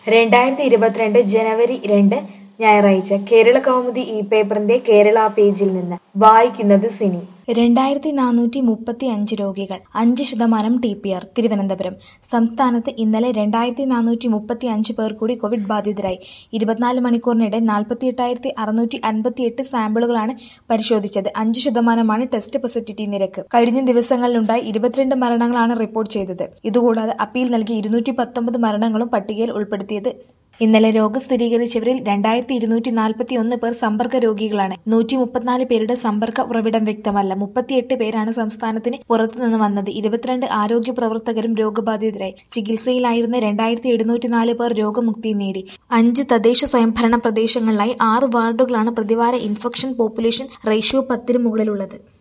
രണ്ടായിരത്തി ഇരുപത്തിരണ്ട് ജനുവരി രണ്ട് ഞായറാഴ്ച കേരള കൗമുദി ഈ പേപ്പറിന്റെ കേരള പേജിൽ നിന്ന് വായിക്കുന്നത് സിനി രണ്ടായിരത്തി നാനൂറ്റി മുപ്പത്തി അഞ്ച് രോഗികൾ അഞ്ച് ശതമാനം ടി പി ആർ തിരുവനന്തപുരം സംസ്ഥാനത്ത് ഇന്നലെ രണ്ടായിരത്തി നാനൂറ്റി മുപ്പത്തി അഞ്ച് പേർ കൂടി കോവിഡ് ബാധിതരായി ഇരുപത്തിനാല് മണിക്കൂറിനിടെ നാൽപ്പത്തി എട്ടായിരത്തി അറുന്നൂറ്റി അൻപത്തിയെട്ട് സാമ്പിളുകളാണ് പരിശോധിച്ചത് അഞ്ച് ശതമാനമാണ് ടെസ്റ്റ് പോസിറ്റിവിറ്റി നിരക്ക് കഴിഞ്ഞ ദിവസങ്ങളിലുണ്ടായി ഇരുപത്തിരണ്ട് മരണങ്ങളാണ് റിപ്പോർട്ട് ചെയ്തത് ഇതുകൂടാതെ അപ്പീൽ നൽകി ഇരുന്നൂറ്റി പത്തൊമ്പത് മരണങ്ങളും പട്ടികയിൽ ഉൾപ്പെടുത്തിയത് ഇന്നലെ രോഗം സ്ഥിരീകരിച്ചവരിൽ രണ്ടായിരത്തി ഇരുന്നൂറ്റി നാൽപ്പത്തി ഒന്ന് പേർ സമ്പർക്ക രോഗികളാണ് നൂറ്റി മുപ്പത്തിനാല് പേരുടെ സമ്പർക്ക ഉറവിടം വ്യക്തമല്ല മുപ്പത്തിയെട്ട് പേരാണ് സംസ്ഥാനത്തിന് പുറത്തുനിന്ന് വന്നത് ഇരുപത്തിരണ്ട് ആരോഗ്യ പ്രവർത്തകരും രോഗബാധിതരായി ചികിത്സയിലായിരുന്ന രണ്ടായിരത്തി എഴുന്നൂറ്റി നാല് പേർ രോഗമുക്തി നേടി അഞ്ച് തദ്ദേശ സ്വയംഭരണ പ്രദേശങ്ങളിലായി ആറ് വാർഡുകളാണ് പ്രതിവാര ഇൻഫെക്ഷൻ പോപ്പുലേഷൻ റേഷ്യോ പത്തിന് മുകളിലുള്ളത്